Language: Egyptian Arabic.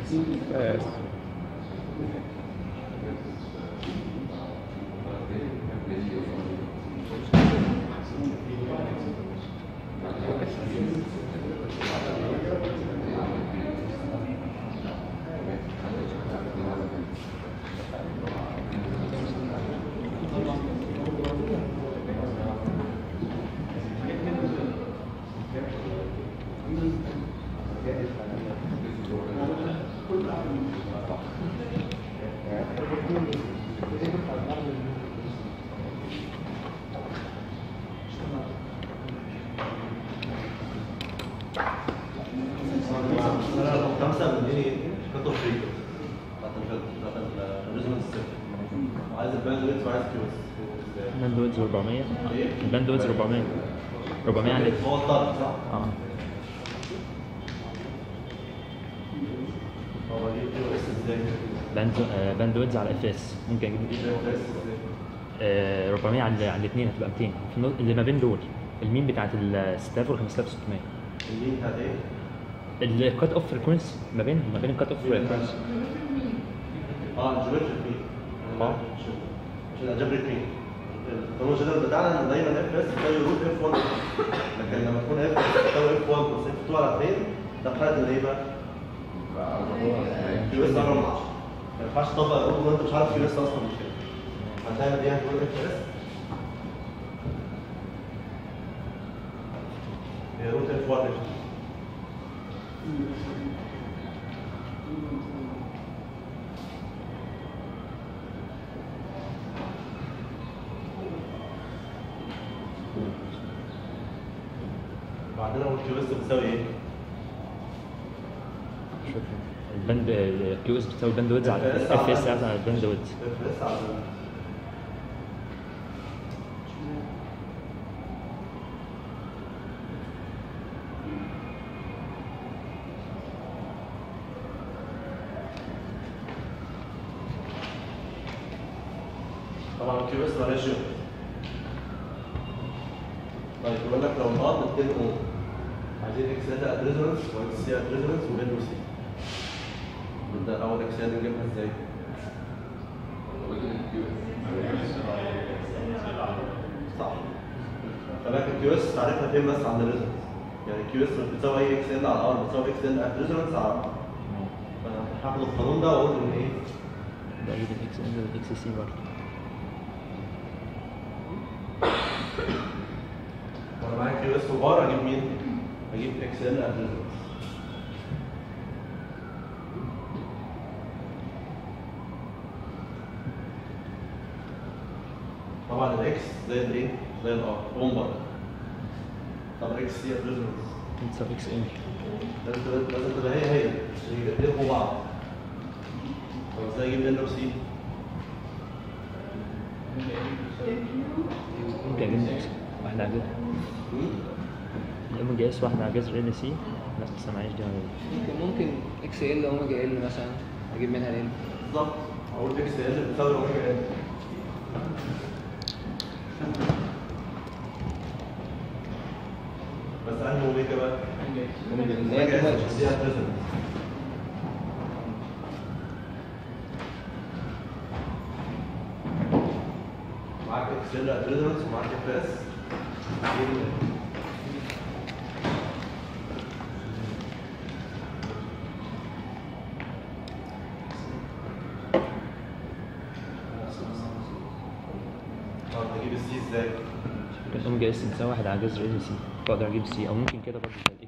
بس خمسة مديني كات اوف ريت بتاعت ال- بتاعت الريزونانس عايز الباند ويدز وعايز كيوس الباند ويدز 400 ايه؟ الباند ويدز 400 400 على هو الطرف صح؟ اه هو دي كيو اس ازاي؟ باند آه، باند ويدز على اف اس ممكن اجيب دي كيو اس ازاي؟ آه، 400 على على الاثنين هتبقى 200 في النو- اللي ما بين دول المين بتاعت ال 6000 وال 5600 المين بتاعت ايه؟ الكات اوف فريكونسي ما بين ما بين الكات اوف فريكونسي اه الجيومتريك مين اه. عشان الجبريك مين القانون الجدول بتاعنا إن دايما اف اس بتساوي روت اف 1 لكن لما تكون اف بتساوي اف 1 بلس اف 2 على 2 ده في حاله ان ايه بقى؟ كيو اس اقرب من 10 ما ينفعش تطبق الرول وانت مش عارف كيو اس اصلا مش كده هتعمل دي هتقول اف اس هي روت اف 1 اف 2 بعدين هو الكيو اس بتساوي ايه؟ شكرا الباند كيو اس بتساوي باند ويدز على اف اس على الباند ويدز اف اس على طبعا الكيو اس مالهاش يوم طيب بيقول لك لو الار 200 اوم عايزين اكس داتا ات ريزونانس واكس سي ات ريزونانس وبين وسي نبدا اول اكس داتا نجيبها ازاي؟ صح فلكن الكيو اس تعرفها فين بس عند الريزونانس يعني الكيو اس مش بتساوي اي اكس ال على الار بتساوي اكس ال ات ريزونانس على ار فانا هاخد القانون ده واقول ان ايه؟ ده اجيب الاكس ان والاكس سي برضه وانا معايا كيو اس وبار اجيب مين؟ اجيب اكس ال ات ريزونانس طبعا الاكس زي الايه؟ زي الار اوم بار طب اكس سي ات ريزونانس بتساوي اكس ان لازم تبقى- لازم تبقى هي هي عشان يربوا بعض طب ازاي اجيب ال وسي؟ ممكن اجيب اكس واحده على جذر الام جي اس واحده على جذر ال سي بس لسه معيش دي ولا إيه. ممكن ممكن اكس ال اوميجا ال مثلا اجيب منها ال بالظبط اقول اكس ال بتساوي اوميجا ال بس انهي اوميجا بقى؟ اللي هي اوميجا كده اس دي بريزنت معاك اكس ال ات ريزونانس ومعاك اف اس طب تجيب السي ازاي؟ الام جي اس بتساوي واحد على جذر ال سي بقدر اجيب سي او ممكن كده برضه زي